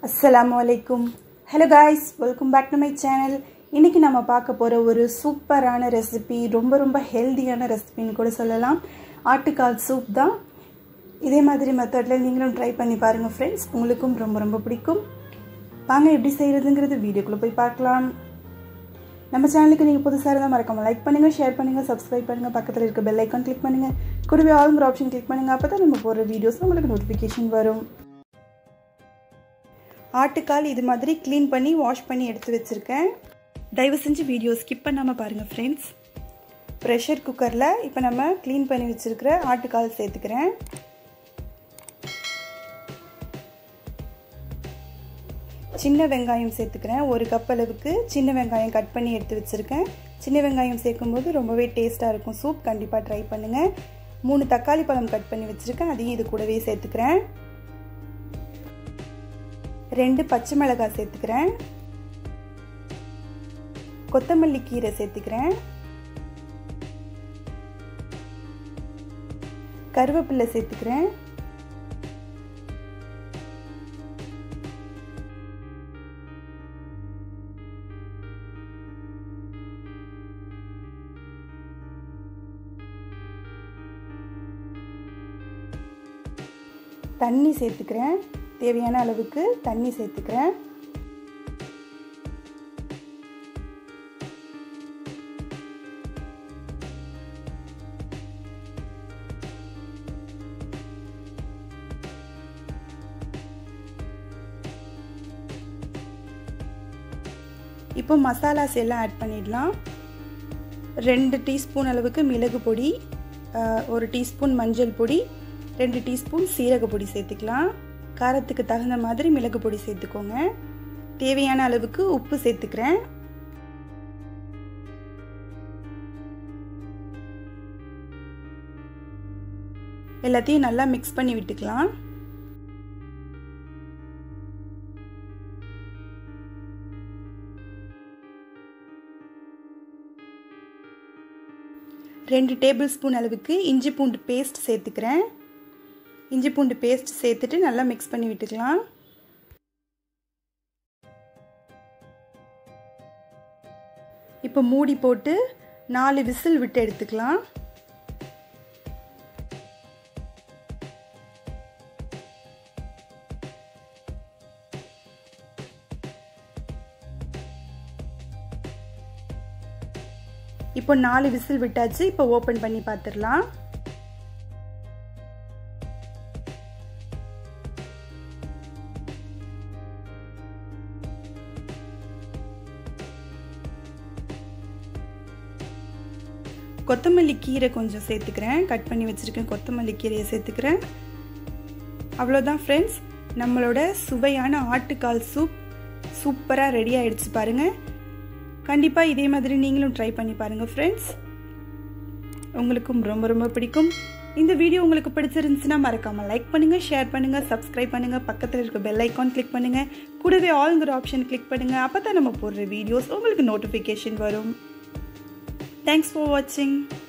அஸ்ஸலாமு அலைக்கும் hello guys welcome back to my channel இன்றைக்கி நம்ம பார்க்க போகிற ஒரு சூப்பரான ரெசிபி ரொம்ப ரொம்ப ஹெல்தியான ரெசிபின்னு கூட சொல்லலாம் ஆட்டுக்கால் சூப் தான் இதே மாதிரி மெத்தடில் நீங்களும் ட்ரை பண்ணி பாருங்கள் ஃப்ரெண்ட்ஸ் உங்களுக்கும் ரொம்ப ரொம்ப பிடிக்கும் வாங்க எப்படி செய்கிறதுங்கிறது வீடியோக்குள்ளே போய் பார்க்கலாம் நம்ம சேனலுக்கு நீங்கள் புதுசாக இருந்தால் மறக்காமல் லைக் பண்ணுங்கள் ஷேர் பண்ணுங்கள் சப்ஸ்கிரைப் பண்ணுங்கள் பக்கத்தில் இருக்க பெல் ஐக்கான் கிளிக் பண்ணுங்கள் கூடவே ஆளுங்கிற ஆப்ஷன் கிளிக் பண்ணுங்கள் அப்போ தான் நம்ம போடுற வீடியோஸ் உங்களுக்கு நோட்டிஃபிகேஷன் வரும் ஆட்டுக்கால் இது மாதிரி க்ளீன் பண்ணி வாஷ் பண்ணி எடுத்து வச்சுருக்கேன் தயவு செஞ்சு வீடியோ ஸ்கிப் பண்ணாமல் பாருங்கள் ஃப்ரெண்ட்ஸ் ப்ரெஷர் குக்கரில் இப்போ நம்ம க்ளீன் பண்ணி வச்சுருக்கிற ஆட்டுக்கால் சேர்த்துக்கிறேன் சின்ன வெங்காயம் சேர்த்துக்கிறேன் ஒரு கப் அளவுக்கு சின்ன வெங்காயம் கட் பண்ணி எடுத்து வச்சுருக்கேன் சின்ன வெங்காயம் சேர்க்கும்போது ரொம்பவே டேஸ்ட்டாக இருக்கும் சூப் கண்டிப்பாக ட்ரை பண்ணுங்கள் மூணு தக்காளி பழம் கட் பண்ணி வச்சுருக்கேன் அதையும் இது கூடவே சேர்த்துக்கிறேன் ரெண்டு பச்சை மிளகாய் சேர்த்துக்கிறேன் கொத்தமல்லி கீரை சேர்த்துக்கிறேன் கருவேப்பிலை சேர்த்துக்கிறேன் தண்ணி சேர்த்துக்கிறேன் தேவையான அளவுக்கு தண்ணி சேர்த்துக்கிறேன் இப்போ மசாலாஸ் எல்லாம் ஆட் பண்ணிடலாம் ரெண்டு டீஸ்பூன் அளவுக்கு மிளகு பொடி ஒரு டீஸ்பூன் மஞ்சள் பொடி ரெண்டு டீஸ்பூன் சீரக பொடி சேர்த்துக்கலாம் காரத்துக்கு தகுந்த மாதிரி மிளகு பொடி சேர்த்துக்கோங்க தேவையான அளவுக்கு உப்பு சேர்த்துக்கிறேன் எல்லாத்தையும் நல்லா மிக்ஸ் பண்ணி விட்டுக்கலாம் ரெண்டு டேபிள் ஸ்பூன் அளவுக்கு இஞ்சி பூண்டு பேஸ்ட் சேர்த்துக்கிறேன் இஞ்சி பூண்டு பேஸ்ட் சேர்த்துட்டு நல்லா மிக்ஸ் பண்ணி விட்டுக்கலாம் இப்போ மூடி போட்டு நாலு விசில் விட்டு எடுத்துக்கலாம் இப்போ நாலு விசில் விட்டாச்சு இப்போ ஓப்பன் பண்ணி பார்த்துடலாம் கொத்தமல்லி கீரை கொஞ்சம் சேர்த்துக்கிறேன் கட் பண்ணி வச்சுருக்கேன் கொத்தமல்லி கீரையை சேர்த்துக்கிறேன் அவ்வளோதான் ஃப்ரெண்ட்ஸ் நம்மளோட சுவையான ஆட்டுக்கால் சூப் சூப்பராக ரெடி ஆகிடுச்சு பாருங்கள் கண்டிப்பாக இதே மாதிரி நீங்களும் ட்ரை பண்ணி பாருங்கள் ஃப்ரெண்ட்ஸ் உங்களுக்கும் ரொம்ப ரொம்ப பிடிக்கும் இந்த வீடியோ உங்களுக்கு பிடிச்சிருந்துச்சுன்னா மறக்காமல் லைக் பண்ணுங்கள் ஷேர் பண்ணுங்கள் சப்ஸ்கிரைப் பண்ணுங்கள் பக்கத்தில் இருக்க பெல் ஐக்கான் கிளிக் பண்ணுங்கள் கூடவே ஆளுங்கிற ஆப்ஷன் கிளிக் பண்ணுங்கள் அப்போ தான் நம்ம போடுற வீடியோஸ் உங்களுக்கு நோட்டிஃபிகேஷன் வரும் தேங்க்ஸ் ஃபார் வாட்சிங்